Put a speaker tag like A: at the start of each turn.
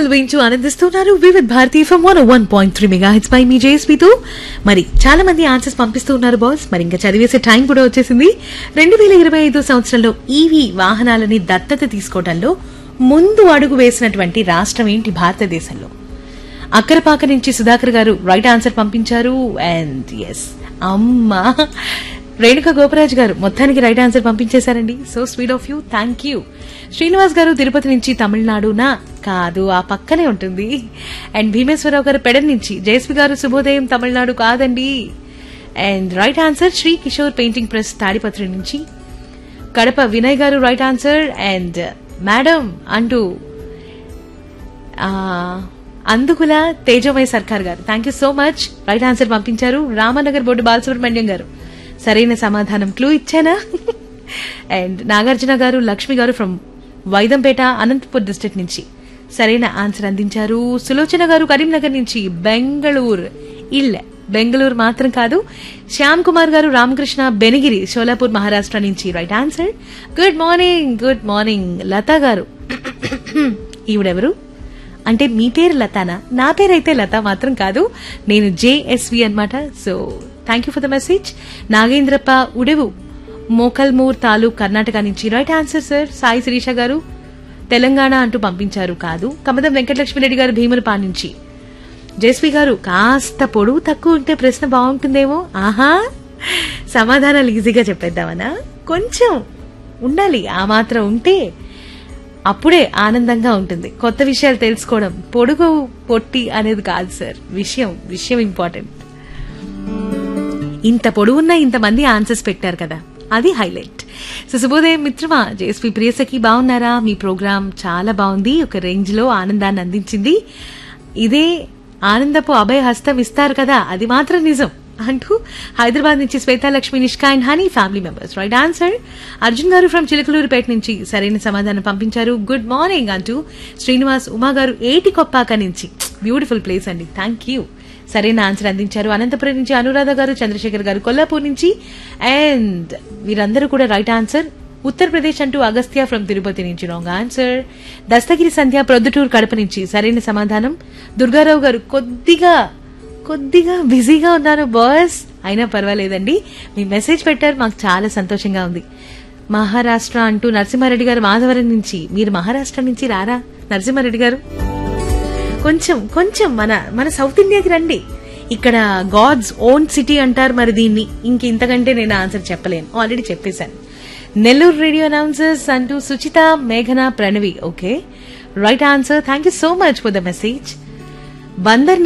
A: పాటలు వేయించు ఆనందిస్తున్నారు Vividh Bharati from one one point three mega hits పై మీ జేఎస్పీతో మరి చాలా మంది ఆన్సర్స్ పంపిస్తూ ఉన్నారు బాస్ మరి ఇంకా చదివేసే టైం కూడా వచ్చేసింది రెండు వేల ఇరవై ఐదు సంవత్సరంలో ఈవీ వాహనాలని దత్తత తీసుకోవడంలో ముందు అడుగు వేసినటువంటి రాష్ట్రం ఏంటి భారతదేశంలో అక్కరపాక నుంచి సుధాకర్ గారు రైట్ ఆన్సర్ పంపించారు అండ్ ఎస్ అమ్మా రేణుక గోపరాజ్ గారు మొత్తానికి రైట్ ఆన్సర్ పంపించేశారండి so sweet of you thank you Srinivas గారు తిరుపతి నుంచి తమిళనాడునా కాదు ఆ పక్కనే ఉంటుంది అండ్ భీమేశ్వరరావు గారు పెడన్ నుంచి జయశ్రీ గారు శుభోదయం తమిళనాడు కాదండి and right answer Shri Kishore painting press Tadipatri నుంచి కడప వినయ్ గారు రైట్ ఆన్సర్ అండ్ మేడం అంటూ ఆ, అందుకుల తేజమయ సర్కార్ గారు thank you so much right answer పంపించారు రామనగర్ బోర్డు బాలసుబ్రహ్మణ్యం గారు సరైన సమాధానం క్లూ ఇచ్చానా అండ్ నాగార్జున గారు లక్ష్మి గారు ఫ్రమ్ వైదంపేట అనంతపూర్ డిస్ట్రిక్ట్ నుంచి సరైన ఆన్సర్ అందించారు సులోచన గారు కరీంనగర్ నుంచి బెంగళూరు ఇళ్ళ బెంగళూరు మాత్రం కాదు శ్యామ్ కుమార్ గారు రామకృష్ణ బెనిగిరి షోలాపూర్ మహారాష్ట్ర నుంచి right answer good morning good morning Latha గారు ఈవిడెవరు అంటే మీ పేరు లతానా నా పేరు అయితే లత మాత్రం కాదు నేను జేఎస్వి అన్నమాట so thank you for the message Nagendrappa Udevu Mokalmur taluk Karnataka నుంచి right answer sir Sai Sirisha గారు తెలంగాణ అంటూ పంపించారు కాదు కమదం వెంకటలక్ష్మిరెడ్డి గారు భీములపా నుంచి జేస్వి గారు కాస్త పొడవు తక్కువ ఉంటే ప్రశ్న బాగుంటుందేమో ఆహా సమాధానాలు ఈజీగా చెప్పేద్దామనా కొంచెం ఉండాలి ఆ మాత్రం ఉంటే అప్పుడే ఆనందంగా ఉంటుంది కొత్త విషయాలు తెలుసుకోవడం పొడుగు పొట్టి అనేది కాదు సార్ విషయం విషయం ఇంపార్టెంట్ ఇంత పొడవున్న ఇంతమంది ఆన్సర్స్ పెట్టారు కదా అది హైలైట్ సో శుభోదయం మిత్రమా జేఎస్పీ ప్రియసకి బాగున్నారా మీ ప్రోగ్రామ్ చాలా బాగుంది ఒక రేంజ్ లో ఆనందాన్ని అందించింది ఇదే ఆనందపు అభయ హస్తం ఇస్తారు కదా అది మాత్రం నిజం అంటూ హైదరాబాద్ నుంచి Swetalakshmi Nishka and honey family members right answer Arjun గారు ఫ్రమ్ చిలకలూరుపేట నుంచి సరైన సమాధానం పంపించారు గుడ్ మార్నింగ్ అంటూ శ్రీనివాస్ ఉమా గారు ఏటి కొప్పాక నుంచి బ్యూటిఫుల్ ప్లేస్ అండి థ్యాంక్ యూ సరైన ఆన్సర్ అందించారు అనంతపురం నుంచి అనురాధ గారు చంద్రశేఖర్ గారు కొల్లాపూర్ నుంచి అండ్ వీరందరూ కూడా రైట్ ఆన్సర్ ఉత్తరప్రదేశ్ అంటూ అగస్త్య ఫ్రమ్ తిరుపతి నుంచి రాంగ్ ఆన్సర్ దస్తగిరి సంధ్య ప్రొద్దుటూరు కడప నుంచి సరైన సమాధానం దుర్గారావు గారు కొద్దిగా కొద్దిగా బిజీగా ఉన్నారు బాస్ అయినా పర్వాలేదండి మీ మెసేజ్ పెట్టారు మాకు చాలా సంతోషంగా ఉంది మహారాష్ట్ర అంటూ నరసింహారెడ్డి గారు మాధవరం నుంచి మీరు మహారాష్ట్ర నుంచి రారా నరసింహారెడ్డి గారు కొంచెం కొంచెం మన మన సౌత్ ఇండియాకి రండి ఇక్కడ గాడ్స్ ఓన్ సిటీ అంటారు మరి దీన్ని ఇంక ఇంతకంటే నేను ఆన్సర్ చెప్పలేను ఆల్రెడీ చెప్పేశాను నెల్లూరు రేడియో అనౌన్సర్స్ అంటూ సుచిత మేఘన Pranavi okay right answer thank you so much for the message Bandar